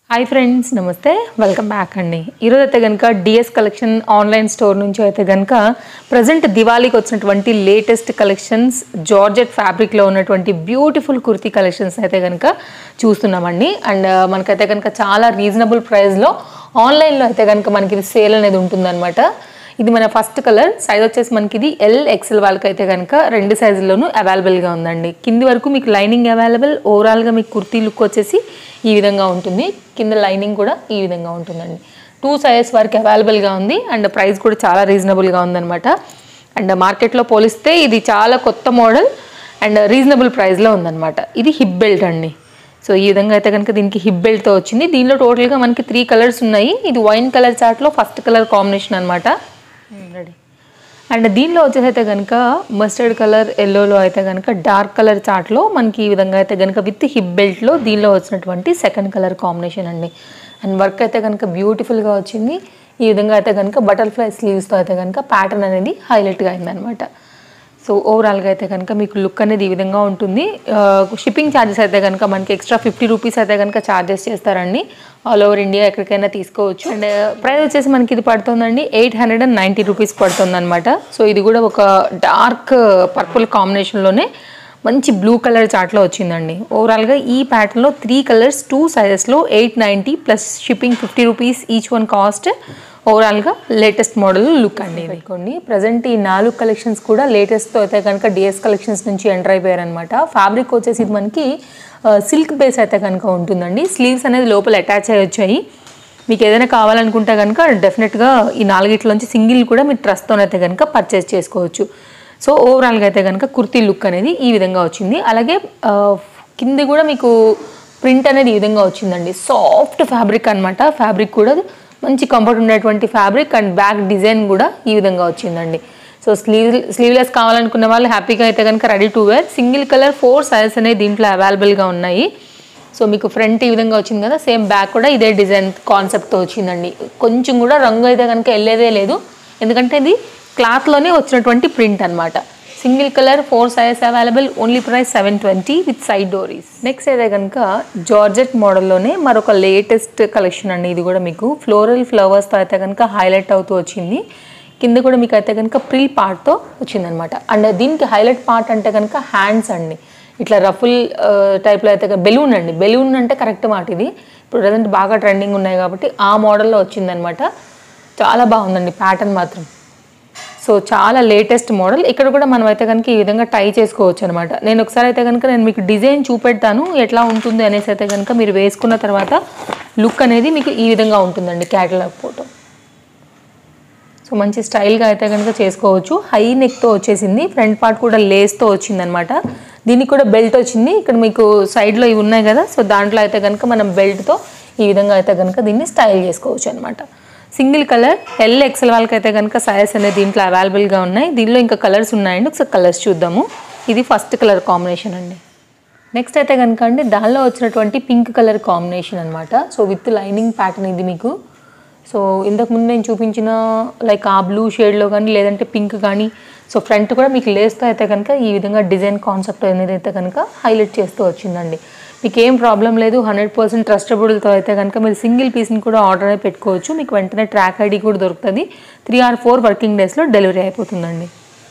hi friends namaste welcome back అండి ఈరోజు అయితే కనుక డిఎస్ కలెక్షన్ ఆన్లైన్ స్టోర్ నుంచి అయితే కనుక ప్రజెంట్ దివాళీకి వచ్చినటువంటి లేటెస్ట్ కలెక్షన్స్ జార్జెట్ ఫ్యాబ్రిక్లో ఉన్నటువంటి బ్యూటిఫుల్ కుర్తీ కలెక్షన్స్ అయితే కనుక చూస్తున్నామండి అండ్ మనకైతే కనుక చాలా రీజనబుల్ ప్రైస్లో ఆన్లైన్లో అయితే కనుక మనకి ఇది సేల్ అనేది ఉంటుందన్నమాట ఇది మన ఫస్ట్ కలర్ సైజ్ వచ్చేసి మనకి ఇది ఎల్ ఎక్సెల్ వాళ్ళకి అయితే కనుక రెండు సైజుల్లోనూ అవైలబుల్గా ఉందండి కింది వరకు మీకు లైనింగ్ అవైలబుల్ ఓవరాల్గా మీకు కుర్తీ లుక్ వచ్చేసి ఈ విధంగా ఉంటుంది కింద లైనింగ్ కూడా ఈ విధంగా ఉంటుందండి టూ సైజెస్ వరకు అవైలబుల్గా ఉంది అండ్ ప్రైస్ కూడా చాలా రీజనబుల్గా ఉందన్నమాట అండ్ మార్కెట్లో పోలిస్తే ఇది చాలా కొత్త మోడల్ అండ్ రీజనబుల్ ప్రైస్లో ఉందన్నమాట ఇది హిప్ బెల్ట్ అండి సో ఈ విధంగా అయితే కనుక దీనికి హిప్ బెల్ట్తో వచ్చింది దీనిలో టోటల్గా మనకి త్రీ కలర్స్ ఉన్నాయి ఇది వైన్ కలర్ చార్ట్లో ఫస్ట్ కలర్ కాంబినేషన్ అనమాట రెడీ అండ్ దీనిలో వచ్చేసి అయితే కనుక మస్టర్డ్ కలర్ ఎల్లోలో అయితే కనుక డార్క్ కలర్ చార్ట్లో మనకి ఈ విధంగా అయితే కనుక విత్ హిప్ బెల్ట్లో దీనిలో వచ్చినటువంటి సెకండ్ కలర్ కాంబినేషన్ అండి అండ్ వర్క్ అయితే కనుక బ్యూటిఫుల్గా వచ్చింది ఈ విధంగా అయితే కనుక బటర్ఫ్లై స్లీవ్స్తో అయితే కనుక ప్యాటర్న్ అనేది హైలైట్గా అయిందనమాట సో ఓవరాల్గా అయితే కనుక మీకు లుక్ అనేది ఈ విధంగా ఉంటుంది షిప్పింగ్ ఛార్జెస్ అయితే కనుక మనకి ఎక్స్ట్రా ఫిఫ్టీ రూపీస్ అయితే కనుక ఛార్జెస్ చేస్తారండి ఆల్ ఓవర్ ఇండియా ఎక్కడికైనా తీసుకోవచ్చు అండ్ ప్రైస్ వచ్చేసి మనకి ఇది పడుతుందండి eight hundred and ninety rupees పడుతుంది అనమాట సో ఇది కూడా ఒక డార్క్ పర్పుల్ కాంబినేషన్లోనే మంచి బ్లూ కలర్ చార్ట్లో వచ్చిందండి ఓవరాల్గా ఈ ప్యాటర్న్లో త్రీ కలర్స్ టూ సైజెస్లో eight ninety plus shipping fifty rupees each one cost ఓవరాల్గా లేటెస్ట్ మోడల్ లుక్ అండి పెట్టుకోండి ప్రజెంట్ ఈ నాలుగు కలెక్షన్స్ కూడా లేటెస్ట్తో అయితే కనుక డిఎస్ కలెక్షన్స్ నుంచి ఎంటర్ అయిపోయారనమాట ఫ్యాబ్రిక్ వచ్చేసి ఇది మనకి సిల్క్ బేస్ అయితే కనుక ఉంటుందండి స్లీవ్స్ అనేది లోపల అటాచ్ అయ్యి వచ్చాయి మీకు ఏదైనా కావాలనుకుంటే కనుక డెఫినెట్గా ఈ నాలుగిట్లోంచి సింగిల్ కూడా మీరు ట్రస్ట్తోనైతే కనుక పర్చేస్ చేసుకోవచ్చు సో ఓవరాల్గా అయితే కనుక కుర్తీ లుక్ అనేది ఈ విధంగా వచ్చింది అలాగే ఆ, కింది కూడా మీకు ప్రింట్ అనేది ఈ విధంగా వచ్చిందండి సాఫ్ట్ ఫ్యాబ్రిక్ అనమాట ఫ్యాబ్రిక్ కూడా మంచి కంఫర్ట్ ఉండేటువంటి ఫ్యాబ్రిక్ అండ్ బ్యాక్ డిజైన్ కూడా ఈ విధంగా వచ్చిందండి సో స్లీవ్ స్లీవ్లెస్ కావాలనుకున్న వాళ్ళు హ్యాపీగా అయితే కనుక ready to wear single colour four sizes అనేవి దీంట్లో అవైలబుల్గా ఉన్నాయి సో మీకు ఫ్రంట్ ఈ విధంగా వచ్చింది కదా సేమ్ బ్యాక్ కూడా ఇదే డిజైన్ కాన్సెప్ట్తో వచ్చిందండి కొంచెం కూడా రంగు అయితే కనుక వెళ్ళేదే లేదు ఎందుకంటే ఇది క్లాత్లోనే వచ్చినటువంటి ప్రింట్ అన్నమాట single colour four sizes available only price seven twenty with side డోరీస్ నెక్స్ట్ అయితే కనుక జార్జెట్ మోడల్లోనే మరొక లేటెస్ట్ కలెక్షన్ అండి ఇది కూడా మీకు ఫ్లోరల్ ఫ్లవర్స్తో అయితే కనుక హైలైట్ అవుతూ వచ్చింది కింద కూడా మీకు అయితే కనుక ప్రిల్ పార్ట్తో వచ్చిందనమాట అండ్ దీనికి హైలైట్ పార్ట్ అంటే కనుక హ్యాండ్స్ అండి ఇట్లా రఫుల్ టైప్లో అయితే బెలూన్ అండి బెలూన్ అంటే కరెక్ట్ మాట ఇది ఇప్పుడు ప్రజెంట్ బాగా ట్రెండింగ్ ఉన్నాయి కాబట్టి ఆ మోడల్లో వచ్చిందనమాట చాలా బాగుందండి ప్యాటర్న్ మాత్రం సో చాలా లేటెస్ట్ మోడల్ ఇక్కడ కూడా మనం అయితే కనుక ఈ విధంగా టై చేసుకోవచ్చు అనమాట నేను ఒకసారి అయితే కనుక నేను మీకు డిజైన్ చూపెడతాను ఎట్లా ఉంటుంది అనేసి అయితే కనుక మీరు వేసుకున్న తర్వాత లుక్ అనేది మీకు ఈ విధంగా ఉంటుందండి క్యాటలాగ్ ఫోటో సో మంచి స్టైల్గా అయితే కనుక చేసుకోవచ్చు హై నెక్తో వచ్చేసింది ఫ్రంట్ పార్ట్ కూడా లేస్తో వచ్చిందనమాట దీనికి కూడా బెల్ట్ వచ్చింది ఇక్కడ మీకు సైడ్లో ఇవి ఉన్నాయి కదా సో దాంట్లో అయితే కనుక మనం బెల్ట్తో ఈ విధంగా అయితే కనుక దీన్ని స్టైల్ చేసుకోవచ్చు అనమాట సింగిల్ కలర్ ఎల్ ఎక్సెల్ వాళ్ళకి అయితే కనుక సైజ్ అనేది దీంట్లో అవైలబుల్గా ఉన్నాయి దీనిలో ఇంకా కలర్స్ ఉన్నాయండి ఒకసారి కలర్స్ చూద్దాము ఇది ఫస్ట్ కలర్ కాంబినేషన్ అండి నెక్స్ట్ అయితే కనుక అండి దానిలో వచ్చినటువంటి పింక్ కలర్ కాంబినేషన్ అనమాట సో విత్ లైనింగ్ ప్యాటర్న్ ఇది మీకు సో ఇంతకుముందు నేను చూపించిన లైక్ ఆ బ్లూ షేడ్లో కానీ లేదంటే పింక్ కానీ సో ఫ్రంట్ కూడా మీకు లేస్తో అయితే కనుక ఈ విధంగా డిజైన్ కాన్సెప్ట్ అనేది అయితే కనుక హైలైట్ చేస్తూ వచ్చిందండి మీకు ఏం ప్రాబ్లం లేదు హండ్రెడ్ పర్సెంట్ ట్రస్టబుల్తో అయితే కనుక మీరు సింగిల్ పీస్ని కూడా ఆర్డర్ అయి పెట్టుకోవచ్చు మీకు వెంటనే ట్రాక్ ఐడి కూడా దొరుకుతుంది త్రీ ఆర్ ఫోర్ వర్కింగ్ డేస్లో డెలివరీ అయిపోతుందండి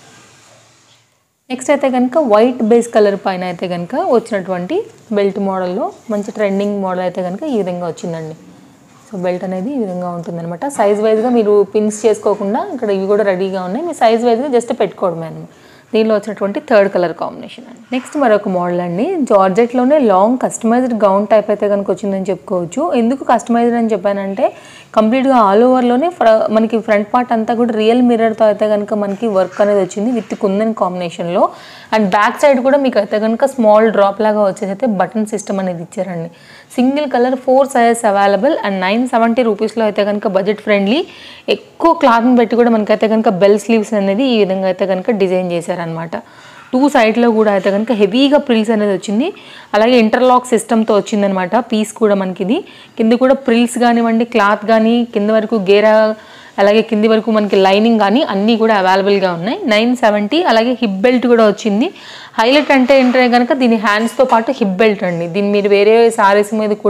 నెక్స్ట్ అయితే కనుక వైట్ బేస్ కలర్ పైన అయితే కనుక వచ్చినటువంటి బెల్ట్ మోడల్లో మంచి ట్రెండింగ్ మోడల్ అయితే కనుక ఈ విధంగా వచ్చిందండి సో బెల్ట్ అనేది ఈ విధంగా ఉంటుందన్నమాట సైజ్ వైజ్గా మీరు పిన్స్ చేసుకోకుండా ఇక్కడ ఇవి కూడా రెడీగా ఉన్నాయి మీ సైజ్ వైజ్గా జస్ట్ పెట్టుకోవడమే అనమాట దీనిలో వచ్చినటువంటి థర్డ్ కలర్ కాంబినేషన్ అండి నెక్స్ట్ మరొక మోడల్ అండి జార్జెట్లోనే లాంగ్ కస్టమైజ్డ్ గౌన్ టైప్ అయితే కనుక వచ్చిందని చెప్పుకోవచ్చు ఎందుకు కస్టమైజ్డ్ అని చెప్పానంటే కంప్లీట్గా ఆల్ ఓవర్లోనే మనకి ఫ్రంట్ పార్ట్ అంతా కూడా రియల్ మిర్రర్తో అయితే కనుక మనకి వర్క్ అనేది వచ్చింది విత్ కుందన్ కాంబినేషన్లో అండ్ బ్యాక్ సైడ్ కూడా మీకు అయితే కనుక స్మాల్ డ్రాప్ లాగా వచ్చేసి అయితే బటన్ సిస్టమ్ అనేది ఇచ్చారండి single colour four sizes available and nine seventy రూపీస్లో అయితే కనుక బడ్జెట్ ఫ్రెండ్లీ ఎక్కువ క్లాత్ని పెట్టి కూడా మనకైతే కనుక బెల్ స్లీవ్స్ అనేది ఈ విధంగా అయితే కనుక డిజైన్ చేశారనమాట టూ సైడ్లో కూడా అయితే కనుక హెవీగా ప్రిల్స్ అనేది వచ్చింది అలాగే ఇంటర్లాక్ సిస్టమ్తో వచ్చిందనమాట పీస్ కూడా మనకి ఇది కింద కూడా ప్రిల్స్ కానివ్వండి క్లాత్ కానీ కింద వరకు గేరా అలాగే కింది వరకు మనకి లైనింగ్ కానీ అన్నీ కూడా అవైలబుల్గా ఉన్నాయి నైన్ సెవెంటీ అలాగే హిప్ బెల్ట్ కూడా వచ్చింది హైలైట్ అంటే ఏంటంటే కనుక దీని హ్యాండ్స్తో పాటు హిప్ బెల్ట్ అండి దీన్ని మీరు వేరే సారీస్ మీద కూడా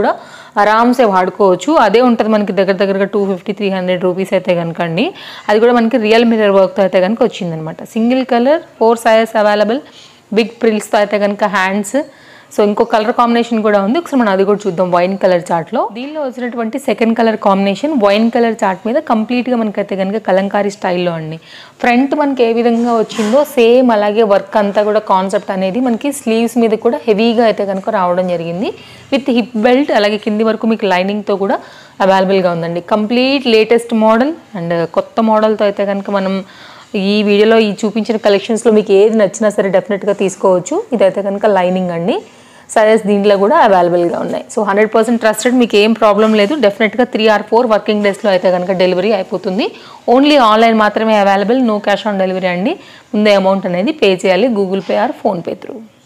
ఆరామ్సే వాడుకోవచ్చు అదే ఉంటుంది మనకి దగ్గర దగ్గరగా two fifty three hundred rupees అయితే కనుక అండి అది కూడా మనకి రియల్ మిర్రర్ వర్క్తో అయితే కనుక వచ్చిందనమాట single colour four sizes available big ప్రిల్స్తో అయితే కనుక హ్యాండ్స్ సో ఇంకో కలర్ కాంబినేషన్ కూడా ఉంది ఒకసారి మనం అది కూడా చూద్దాం వైన్ కలర్ చార్ట్లో దీనిలో వచ్చినటువంటి second colour combination wine colour chart మీద కంప్లీట్గా మనకైతే కనుక కలంకారీ స్టైల్లో అండి ఫ్రంట్ మనకి ఏ విధంగా వచ్చిందో సేమ్ అలాగే వర్క్ అంతా కూడా కాన్సెప్ట్ అనేది మనకి స్లీవ్స్ మీద కూడా హెవీగా అయితే కనుక రావడం జరిగింది విత్ హిప్ బెల్ట్ అలాగే కింది వరకు మీకు లైనింగ్తో కూడా అవైలబుల్గా ఉందండి కంప్లీట్ లేటెస్ట్ మోడల్ అండ్ కొత్త మోడల్తో అయితే కనుక మనం ఈ వీడియోలో ఈ చూపించిన కలెక్షన్స్లో మీకు ఏది నచ్చినా సరే డెఫినెట్గా తీసుకోవచ్చు ఇదైతే కనుక లైనింగ్ అండి సైజెస్ దీంట్లో కూడా అవైలబుల్గా ఉన్నాయి సో హండ్రెడ్ పర్సెంట్ ట్రస్టెడ్ మీకు ఏం ప్రాబ్లం లేదు డెఫినెట్గా త్రీ ఆర్ ఫోర్ వర్కింగ్ డేస్లో అయితే కనుక డెలివరీ అయిపోతుంది ఓన్లీ ఆన్లైన్ మాత్రమే available no cash on delivery అండి ముందే అమౌంట్ అనేది పే చేయాలి Google Pay or PhonePe through